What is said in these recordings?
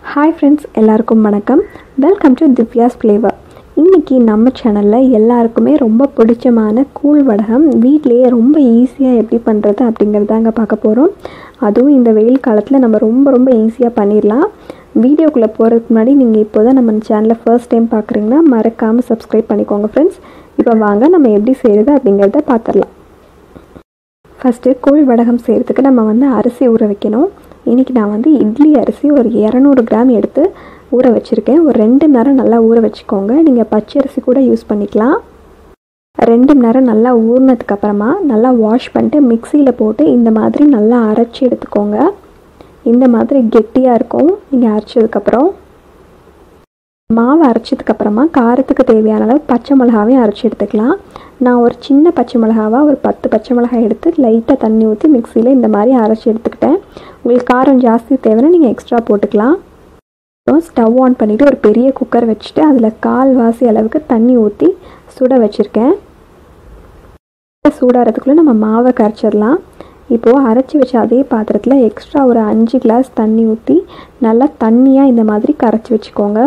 hi friends எல்லாருக்கும் வணக்கம் welcome to Divya's flavour இன்றைக்கி நம்ம சேனலில் எல்லாருக்குமே ரொம்ப பிடிச்சமான கூழ் வடகம் வீட்டிலேயே ரொம்ப ஈஸியாக எப்படி பண்ணுறது அப்படிங்கிறதாங்க பார்க்க போகிறோம் அதுவும் இந்த வெயில் காலத்தில் நம்ம ரொம்ப ரொம்ப ஈஸியாக பண்ணிடலாம் வீடியோக்குள்ளே போகிறதுக்கு முன்னாடி நீங்கள் இப்போ தான் நம்ம சேனலில் ஃபர்ஸ்ட் டைம் பார்க்குறீங்கன்னா மறக்காமல் சப்ஸ்கிரைப் பண்ணிக்கோங்க ஃப்ரெண்ட்ஸ் இப்போ வாங்க நம்ம எப்படி செய்கிறது அப்படிங்கிறத பார்த்துடலாம் ஃபஸ்ட்டு கூழ் வடகம் செய்கிறதுக்கு நம்ம வந்து அரிசி ஊற வைக்கணும் இன்றைக்கி நான் வந்து இட்லி அரிசி ஒரு இரநூறு கிராம் எடுத்து ஊற வச்சுருக்கேன் ஒரு ரெண்டு மணி நேரம் நல்லா ஊற வச்சுக்கோங்க நீங்கள் பச்சை அரிசி கூட யூஸ் பண்ணிக்கலாம் ரெண்டு மணி நேரம் நல்லா ஊறினதுக்கு அப்புறமா நல்லா வாஷ் பண்ணிட்டு மிக்சியில் போட்டு இந்த மாதிரி நல்லா அரைச்சி எடுத்துக்கோங்க இந்த மாதிரி கெட்டியாக இருக்கும் நீங்கள் அரைச்சதுக்கப்புறம் மாவு அரைச்சதுக்கப்புறமா காரத்துக்கு தேவையான அளவு பச்சை மிளகாவையும் அரைச்சி எடுத்துக்கலாம் நான் ஒரு சின்ன பச்சை மிளகாவாக ஒரு பத்து பச்சை மிளகாய் எடுத்து லைட்டாக தண்ணி ஊற்றி மிக்சியில் இந்த மாதிரி அரைச்சி எடுத்துக்கிட்டேன் உங்களுக்கு காரம் ஜாஸ்தி தேவைன்னா நீங்கள் எக்ஸ்ட்ரா போட்டுக்கலாம் அப்புறம் ஸ்டவ் ஆன் பண்ணிவிட்டு ஒரு பெரிய குக்கர் வச்சுட்டு அதில் கால் வாசி அளவுக்கு தண்ணி ஊற்றி சுட வச்சுருக்கேன் சூடாகிறதுக்குள்ளே நம்ம மாவை கரைச்சிடலாம் இப்போது அரைச்சி வச்ச அதே பாத்திரத்தில் எக்ஸ்ட்ரா ஒரு அஞ்சு கிளாஸ் தண்ணி ஊற்றி நல்லா தண்ணியாக இந்த மாதிரி கரைச்சி வச்சுக்கோங்க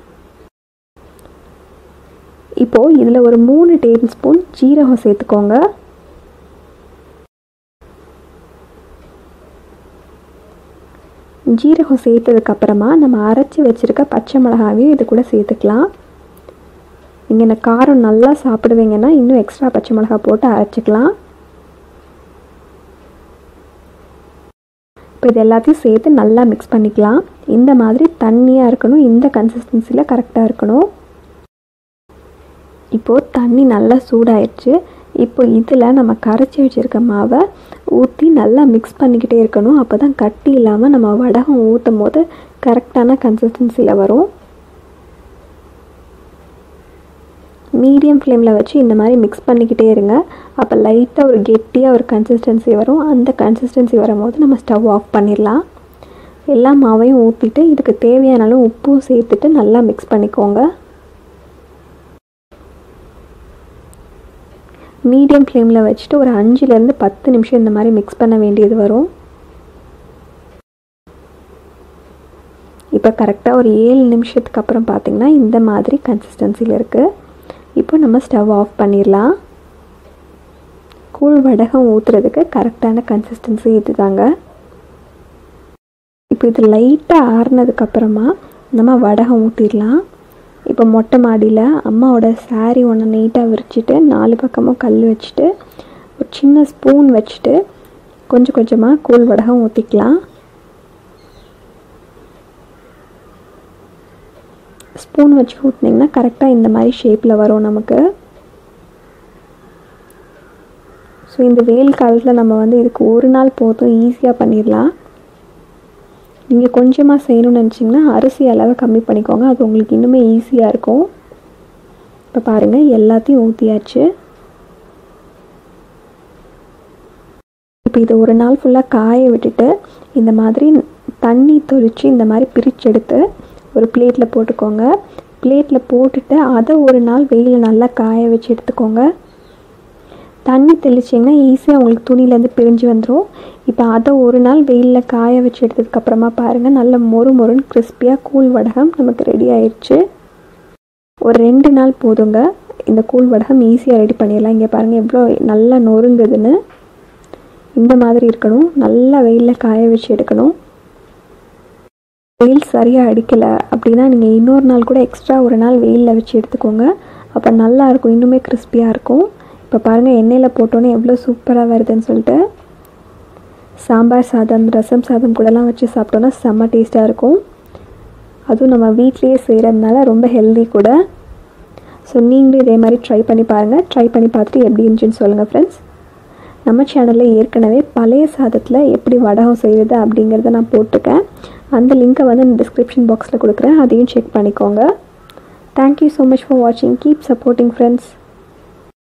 இப்போது இதில் ஒரு மூணு டேபிள் ஸ்பூன் ஜீரகம் சேர்த்துக்கோங்க ஜீரகம் சேர்த்ததுக்கப்புறமா நம்ம அரைச்சி வச்சுருக்க பச்சை மிளகாவையும் இது கூட சேர்த்துக்கலாம் நீங்கள் இந்த காரம் நல்லா சாப்பிடுவீங்கன்னா இன்னும் எக்ஸ்ட்ரா பச்சை மிளகா போட்டு அரைச்சிக்கலாம் இப்போ இது எல்லாத்தையும் சேர்த்து நல்லா மிக்ஸ் பண்ணிக்கலாம் இந்த மாதிரி தண்ணியாக இருக்கணும் இந்த கன்சிஸ்டன்சியில் கரெக்டாக இருக்கணும் இப்போது தண்ணி நல்லா சூடாயிடுச்சு இப்போ இதில் நம்ம கரைச்சி வச்சுருக்க மாவை ஊற்றி நல்லா மிக்ஸ் பண்ணிக்கிட்டே இருக்கணும் அப்போ தான் கட்டி இல்லாமல் நம்ம வடகம் ஊற்றும் போது கரெக்டான கன்சிஸ்டன்சியில் வரும் மீடியம் ஃப்ளேமில் வச்சு இந்த மாதிரி மிக்ஸ் பண்ணிக்கிட்டே இருங்க அப்போ லைட்டாக ஒரு கெட்டியாக ஒரு கன்சிஸ்டன்சி வரும் அந்த கன்சிஸ்டன்சி வரும்போது நம்ம ஸ்டவ் ஆஃப் பண்ணிடலாம் எல்லா மாவையும் ஊற்றிட்டு இதுக்கு தேவையான அளவு உப்பும் சேர்த்துட்டு நல்லா மிக்ஸ் பண்ணிக்கோங்க மீடியம் ஃப்ளேமில் வச்சுட்டு ஒரு அஞ்சுலேருந்து பத்து நிமிஷம் இந்த மாதிரி மிக்ஸ் பண்ண வேண்டியது வரும் இப்போ கரெக்டாக ஒரு ஏழு நிமிஷத்துக்கு அப்புறம் பார்த்திங்கன்னா இந்த மாதிரி கன்சிஸ்டன்சியில் இருக்குது இப்போ நம்ம ஸ்டவ் ஆஃப் பண்ணிடலாம் கூழ் வடகம் ஊற்றுறதுக்கு கரெக்டான கன்சிஸ்டன்சி இது தாங்க இப்போ இது லைட்டாக ஆறுனதுக்கப்புறமா நம்ம வடகம் ஊற்றிடலாம் இப்போ மொட்டை மாடியில் அம்மாவோட சாரீ ஒன்று நீட்டாக விரிச்சிட்டு நாலு பக்கமும் கல் வச்சுட்டு ஒரு சின்ன ஸ்பூன் வச்சுட்டு கொஞ்சம் கொஞ்சமாக கூழ் வடகம் ஊற்றிக்கலாம் ஸ்பூன் வச்சு ஊற்றினீங்கன்னா கரெக்டாக இந்த மாதிரி ஷேப்பில் வரும் நமக்கு ஸோ இந்த வெயில் காலத்தில் நம்ம வந்து இதுக்கு ஒரு நாள் போதும் ஈஸியாக பண்ணிடலாம் நீங்கள் கொஞ்சமாக செய்யணும்னு நினச்சிங்கன்னா அரிசி அளவை கம்மி பண்ணிக்கோங்க அது உங்களுக்கு இன்னுமே ஈஸியாக இருக்கும் இப்போ பாருங்கள் எல்லாத்தையும் ஊற்றியாச்சு இப்போ இதை ஒரு நாள் ஃபுல்லாக காய விட்டுட்டு இந்த மாதிரி தண்ணி தொளிச்சு இந்த மாதிரி பிரித்து எடுத்து ஒரு பிளேட்டில் போட்டுக்கோங்க பிளேட்டில் போட்டுட்டு அதை ஒரு நாள் வெயிலில் நல்லா காய வச்சு எடுத்துக்கோங்க தண்ணி தெளிச்சிங்கன்னா ஈஸியாக உங்களுக்கு துணியிலேருந்து பிரிஞ்சு வந்துடும் இப்போ அதை ஒரு நாள் வெயிலில் காய வச்சு எடுத்ததுக்கப்புறமா பாருங்கள் நல்ல மொறு மொறுன்னு கிறிஸ்பியாக கூழ் வடகம் நமக்கு ரெடி ஆயிடுச்சு ஒரு ரெண்டு நாள் போதுங்க இந்த கூழ் வடகம் ஈஸியாக ரெடி பண்ணிடலாம் இங்கே பாருங்கள் எவ்வளோ நல்லா நொறுங்குதுன்னு இந்த மாதிரி இருக்கணும் நல்லா வெயிலில் காய வச்சு எடுக்கணும் வெயில் சரியாக அடிக்கலை அப்படின்னா நீங்கள் இன்னொரு நாள் கூட எக்ஸ்ட்ரா ஒரு நாள் வெயிலில் வச்சு எடுத்துக்கோங்க அப்போ நல்லா இருக்கும் இன்னுமே கிறிஸ்பியாக இருக்கும் இப்போ பாருங்கள் எண்ணெயில் போட்டோன்னே எவ்வளோ சூப்பராக வருதுன்னு சொல்லிட்டு சாம்பார் சாதம் ரசம் சாதம் கூடலாம் வச்சு சாப்பிட்டோன்னா செம்ம டேஸ்ட்டாக இருக்கும் அதுவும் நம்ம வீட்லேயே செய்கிறதுனால ரொம்ப ஹெல்தி கூட ஸோ நீங்களும் இதே மாதிரி ட்ரை பண்ணி பாருங்கள் ட்ரை பண்ணி பார்த்துட்டு எப்படி இருந்துச்சுன்னு சொல்லுங்கள் ஃப்ரெண்ட்ஸ் நம்ம சேனலில் ஏற்கனவே பழைய சாதத்தில் எப்படி வடகம் செய்கிறது அப்படிங்கிறத நான் போட்டிருக்கேன் அந்த லிங்க்கை வந்து நான் டிஸ்கிரிப்ஷன் பாக்ஸில் கொடுக்குறேன் அதையும் செக் பண்ணிக்கோங்க தேங்க்யூ ஸோ மச் ஃபார் வாட்சிங் கீப் சப்போர்ட்டிங் ஃப்ரெண்ட்ஸ்